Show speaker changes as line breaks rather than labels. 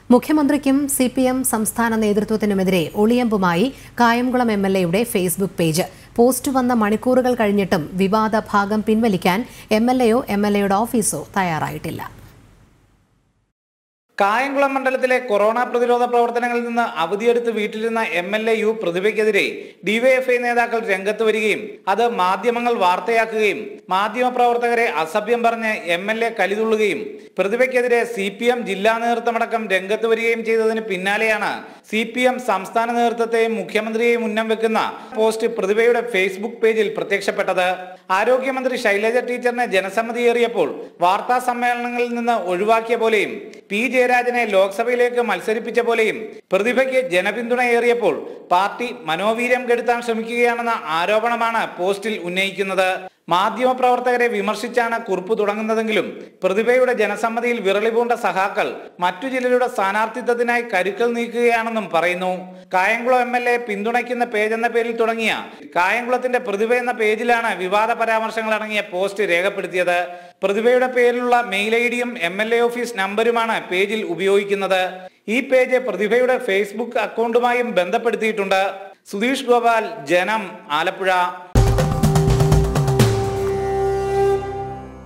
മുഖ്യമന്ത്രിക്കും C P M സംസ്ഥാന നേതൃത്വത്തിനുമെതിരെ ഒളിയമ്പുമായി കായംകുളം എം എൽ എയുടെ ഫേസ്ബുക്ക് പേജ് പോസ്റ്റ് വന്ന മണിക്കൂറുകൾ കഴിഞ്ഞിട്ടും വിവാദ ഭാഗം പിൻവലിക്കാൻ എം എൽ എയോ എം എൽ എയുടെ ഓഫീസോ തയ്യാറായിട്ടില്ല
കായംകുളം മണ്ഡലത്തിലെ കൊറോണ പ്രതിരോധ പ്രവർത്തനങ്ങളിൽ നിന്ന് അവധിയെടുത്ത് വീട്ടിലിരുന്ന എം എൽ എ യു പ്രതിഭയ്ക്കെതിരെ ഡിവൈഎഫ്ഐ നേതാക്കൾ രംഗത്ത് വരികയും അത് മാധ്യമങ്ങൾ വാർത്തയാക്കുകയും മാധ്യമപ്രവർത്തകരെ അസഭ്യം പറഞ്ഞ് എം എൽ എ കലിതുള്ളുകയും പ്രതിഭയ്ക്കെതിരെ സി പി എം ജില്ലാ നേതൃത്വമടക്കം രംഗത്ത് വരികയും ചെയ്തതിന് പിന്നാലെയാണ് സി പി എം സംസ്ഥാന നേതൃത്വത്തെയും മുഖ്യമന്ത്രിയെയും ഉന്നം വെക്കുന്ന പോസ്റ്റ് പ്രതിഭയുടെ ഫേസ്ബുക്ക് പേജിൽ പ്രത്യക്ഷപ്പെട്ടത് ആരോഗ്യമന്ത്രി ശൈലജ ടീച്ചറിനെ ജനസമ്മതിയേറിയപ്പോൾ വാർത്താ സമ്മേളനങ്ങളിൽ നിന്ന് ഒഴിവാക്കിയ പോലെയും പി ജയരാജനെ ലോക്സഭയിലേക്ക് മത്സരിപ്പിച്ച പോലെയും പ്രതിഭയ്ക്ക് ജനപിന്തുണയേറിയപ്പോൾ പാർട്ടി മനോവീര്യം കെടുത്താൻ ശ്രമിക്കുകയാണെന്ന ആരോപണമാണ് പോസ്റ്റിൽ ഉന്നയിക്കുന്നത് മാധ്യമപ്രവർത്തകരെ വിമർശിച്ചാണ് കുറിപ്പ് തുടങ്ങുന്നതെങ്കിലും പ്രതിഭയുടെ ജനസമ്മതിയിൽ വിറളി പൂണ്ട സഹാക്കൾ മറ്റു ചിലരുടെ സ്ഥാനാർത്ഥിത്വത്തിനായി കരുക്കൾ നീക്കുകയാണെന്നും പറയുന്നു കായംകുളം എം എൽ എ പിന്തുണയ്ക്കുന്ന പേജ് എന്ന പേരിൽ തുടങ്ങിയ കായംകുളത്തിന്റെ പ്രതിഭ എന്ന പേജിലാണ് വിവാദ പരാമർശങ്ങൾ അടങ്ങിയ പോസ്റ്റ് രേഖപ്പെടുത്തിയത് പ്രതിഭയുടെ പേരിലുള്ള മെയിൽ ഐ ഡിയും എം എൽ എ ഓഫീസ് നമ്പരുമാണ് പേജിൽ ഉപയോഗിക്കുന്നത് ഈ പേജ് പ്രതിഭയുടെ ഫേസ്ബുക്ക് അക്കൗണ്ടുമായും ബന്ധപ്പെടുത്തിയിട്ടുണ്ട് സുധീഷ് ഗോപാൽ ജനം ആലപ്പുഴ